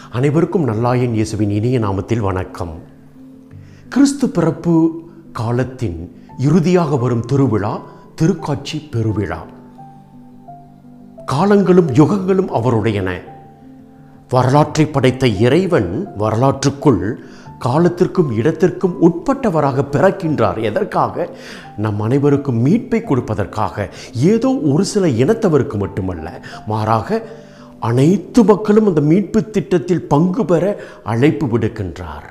அனைவருக்கும் நல்லாயன் இயேசுவின் இனிய நாமத்தில் வணக்கம் கிறிஸ்து பிறப்பு காலத்தின் இறுதியாக வரும் திருவிழா திருக்காட்சி பெருவிழா காலங்களும் யுகங்களும் அவருடையன வரலாற்றை படைத்த இறைவன் வரலாற்றுக்குள் காலத்திற்கும் இடத்திற்கும் உட்பட்டவராக பிறக்கின்றார் எதற்காக நம் அனைவருக்கும் மீட்பை கொடுப்பதற்காக ஏதோ ஒரு சில இனத்தவருக்கு மட்டுமல்ல மாறாக அனைத்து மக்களும் அந்த மீட்பு திட்டத்தில் பங்கு பெற அழைப்பு விடுக்கின்றார்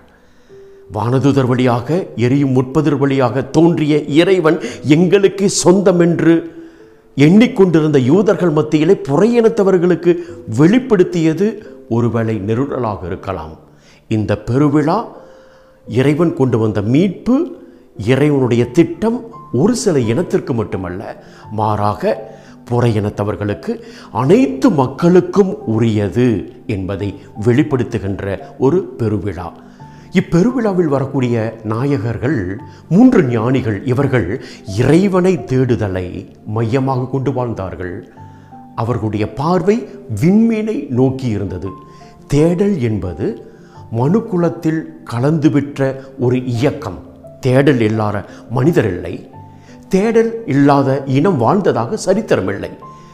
வானதுதர் வழியாக எரியும் முற்பதிர் வழியாக தோன்றிய இறைவன் எங்களுக்கு சொந்தம் என்று எண்ணிக்கொண்டிருந்த யூதர்கள் மத்தியிலே புறையினத்தவர்களுக்கு வெளிப்படுத்தியது ஒருவேளை நெருடலாக இருக்கலாம் இந்த பெருவிழா இறைவன் கொண்டு வந்த மீட்பு இறைவனுடைய திட்டம் ஒரு சில இனத்திற்கு மட்டுமல்ல மாறாக புறையினத்தவர்களுக்கு அனைத்து மக்களுக்கும் உரியது என்பதை வெளிப்படுத்துகின்ற ஒரு பெருவிழா இப்பெருவிழாவில் வரக்கூடிய நாயகர்கள் மூன்று ஞானிகள் இவர்கள் இறைவனை தேடுதலை மையமாக கொண்டு வாழ்ந்தார்கள் அவர்களுடைய பார்வை விண்மீனை நோக்கி இருந்தது தேடல் என்பது மனுக்குலத்தில் கலந்துவிட்ட ஒரு இயக்கம் தேடல் இல்லாத மனிதர் இல்லை தேடல் இல்லாத இனம் வாழ்ந்ததாக சரித்திரமில்லை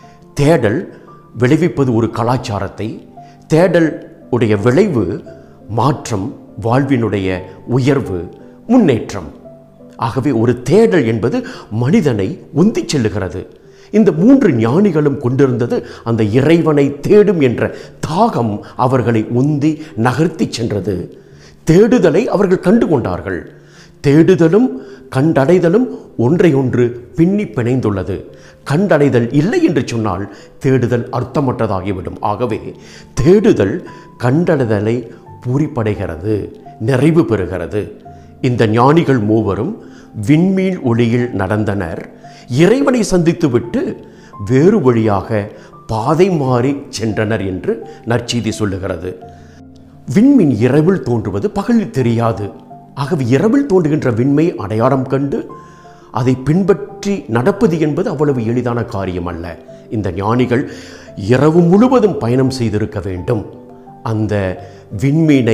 தேடல் விளைவிப்பது ஒரு கலாச்சாரத்தை தேடல் உடைய விளைவு மாற்றம் வாழ்வினுடைய உயர்வு முன்னேற்றம் ஆகவே ஒரு தேடல் என்பது மனிதனை உந்திச் செல்லுகிறது இந்த மூன்று ஞானிகளும் கொண்டிருந்தது அந்த இறைவனை தேடும் என்ற தாகம் அவர்களை உந்தி நகர்த்தி சென்றது தேடுதலை அவர்கள் கண்டு கொண்டார்கள் தேடுதலும் கண்டடைதலும் ஒன்றையொன்று பின்னி பிணைந்துள்ளது கண்டடைதல் இல்லை என்று சொன்னால் தேடுதல் அர்த்தமற்றதாகிவிடும் ஆகவே தேடுதல் கண்டடைதலை பூரிப்படைகிறது நிறைவு பெறுகிறது இந்த ஞானிகள் மூவரும் விண்மீன் ஒளியில் நடந்தனர் இறைவனை சந்தித்துவிட்டு வேறு வழியாக பாதை மாறி சென்றனர் என்று நற்செய்தி சொல்லுகிறது விண்மீன் இரவில் தோன்றுவது பகலில் தெரியாது ஆகவே இரவில் தோன்றுகின்ற விண்மை அடையாளம் கண்டு அதை பின்பற்றி நடப்பது என்பது அவ்வளவு எளிதான காரியம் அல்ல இந்த ஞானிகள் இரவு முழுவதும் பயணம் செய்திருக்க வேண்டும் அந்த விண்மீனை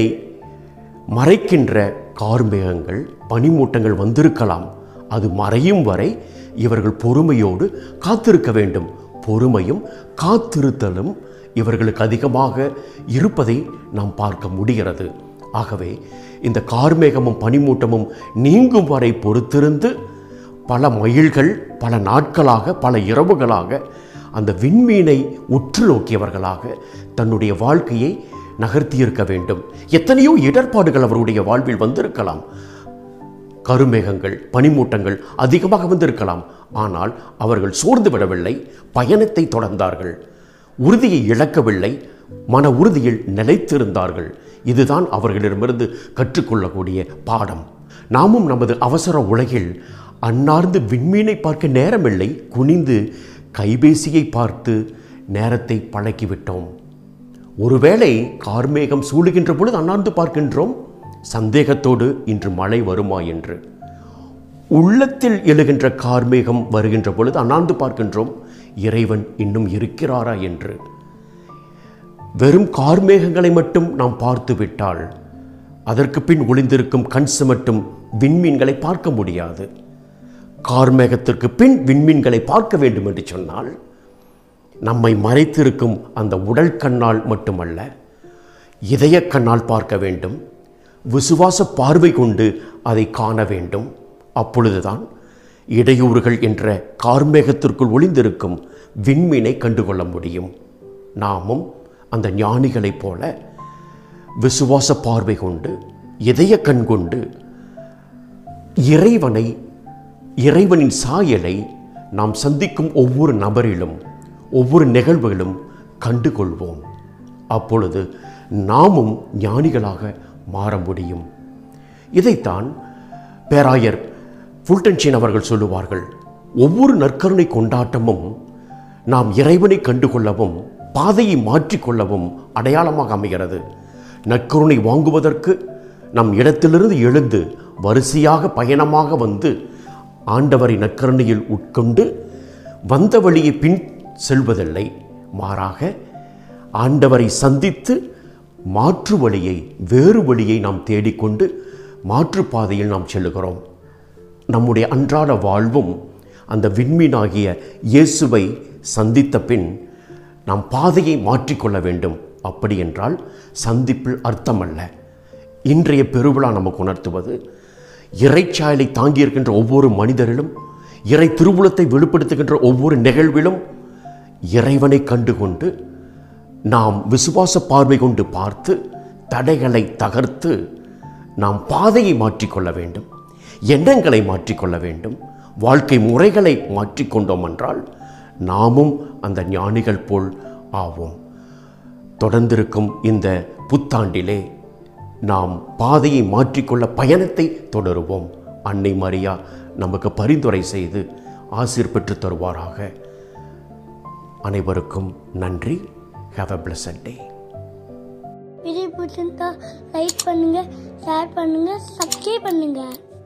மறைக்கின்ற கார்மேகங்கள் பனிமூட்டங்கள் வந்திருக்கலாம் அது மறையும் வரை இவர்கள் பொறுமையோடு காத்திருக்க வேண்டும் பொறுமையும் காத்திருத்தலும் இவர்களுக்கு அதிகமாக இருப்பதை நாம் பார்க்க முடிகிறது ஆகவே இந்த கார்மேகமும் பனிமூட்டமும் நீங்கும் வரை பொறுத்திருந்து பல மைல்கள் பல நாட்களாக பல இரவுகளாக அந்த விண்மீனை உற்று நோக்கியவர்களாக தன்னுடைய வாழ்க்கையை நகர்த்தியிருக்க வேண்டும் எத்தனையோ இடர்பாடுகள் அவருடைய வாழ்வில் வந்திருக்கலாம் கருமேகங்கள் பனிமூட்டங்கள் அதிகமாக வந்திருக்கலாம் ஆனால் அவர்கள் சோர்ந்து விடவில்லை பயணத்தை தொடர்ந்தார்கள் உறுதியை இழக்கவில்லை மன உறுதியில் நிலைத்திருந்தார்கள் இதுதான் அவர்களிடமிருந்து கற்றுக்கொள்ளக்கூடிய பாடம் நாமும் நமது அவசர உலகில் அன்னார்ந்து விண்மீனை பார்க்க நேரமில்லை குனிந்து கைபேசியை பார்த்து நேரத்தை பழக்கிவிட்டோம் ஒருவேளை கார்மேகம் சூழுகின்ற பொழுது அண்ணாந்து பார்க்கின்றோம் சந்தேகத்தோடு இன்று மழை வருமா என்று உள்ளத்தில் எழுகின்ற கார்மேகம் வருகின்ற பொழுது அண்ணாந்து பார்க்கின்றோம் இறைவன் இன்னும் இருக்கிறாரா என்று வெறும் கார்மேகங்களை மட்டும் நாம் பார்த்து விட்டால் அதற்கு பின் ஒளிந்திருக்கும் கண் மட்டும் விண்மீன்களை பார்க்க முடியாது கார்மேகத்திற்கு பின் விண்மீன்களை பார்க்க வேண்டும் என்று சொன்னால் நம்மை மறைத்திருக்கும் அந்த உடல் கண்ணால் மட்டுமல்ல இதய கண்ணால் பார்க்க வேண்டும் விசுவாச பார்வை கொண்டு அதை காண வேண்டும் அப்பொழுதுதான் இடையூறுகள் என்ற கார்மேகத்திற்குள் ஒளிந்திருக்கும் விண்மீனை கண்டுகொள்ள முடியும் நாமும் அந்த ஞானிகளைப் போல விசுவாச பார்வை கொண்டு இதய கண் கொண்டு இறைவனை இறைவனின் சாயலை நாம் சந்திக்கும் ஒவ்வொரு நபரிலும் ஒவ்வொரு நிகழ்வுகளும் கண்டுகொள்வோம் அப்பொழுது நாமும் ஞானிகளாக மாற முடியும் இதைத்தான் பேராயர் ஃபுல்டன்ஷின் அவர்கள் சொல்லுவார்கள் ஒவ்வொரு நற்கருணை கொண்டாட்டமும் நாம் இறைவனை கண்டுகொள்ளவும் பாதையை மாற்றிக்கொள்ளவும் அடையாளமாக அமைகிறது நற்கருணை வாங்குவதற்கு நம் இடத்திலிருந்து எழுந்து வரிசையாக பயணமாக வந்து ஆண்டவரை நற்கருணையில் உட்கொண்டு வந்த வழியை பின் செல்வதில்லை மாறாக ஆண்டவரை சந்தித்து மாற்று வழியை வேறு வழியை நாம் தேடிக்கொண்டு மாற்று பாதையில் நாம் செல்லுகிறோம் நம்முடைய அன்றாட வாழ்வும் அந்த விண்மீனாகிய இயேசுவை சந்தித்த பின் நாம் பாதையை மாற்றிக்கொள்ள வேண்டும் அப்படி என்றால் சந்திப்பில் அர்த்தமல்ல இன்றைய பெருவிழா நமக்கு உணர்த்துவது இறைச்சாயலை தாங்கியிருக்கின்ற ஒவ்வொரு மனிதரிலும் இறை திருவுளத்தை வெளிப்படுத்துகின்ற ஒவ்வொரு நிகழ்விலும் இறைவனை கண்டுகொண்டு நாம் விசுவாச பார்வை கொண்டு பார்த்து தடைகளை தகர்த்து நாம் பாதையை மாற்றிக்கொள்ள வேண்டும் எண்ணங்களை மாற்றிக்கொள்ள வேண்டும் வாழ்க்கை முறைகளை மாற்றிக்கொண்டோம் என்றால் நாமும் அந்த ஞானிகள் போல் ஆவோம் தொடர்ந்திருக்கும் இந்த புத்தாண்டிலே நாம் பாதையை மாற்றிக்கொள்ள பயணத்தை தொடருவோம் அன்னை மரியா நமக்கு பரிந்துரை செய்து ஆசீர் பெற்று தருவாராக அனைவருக்கும் நன்றி have a blessed day video பிடிச்சிருந்தா லைக் பண்ணுங்க ஷேர் பண்ணுங்க சப்ஸ்கிரைப் பண்ணுங்க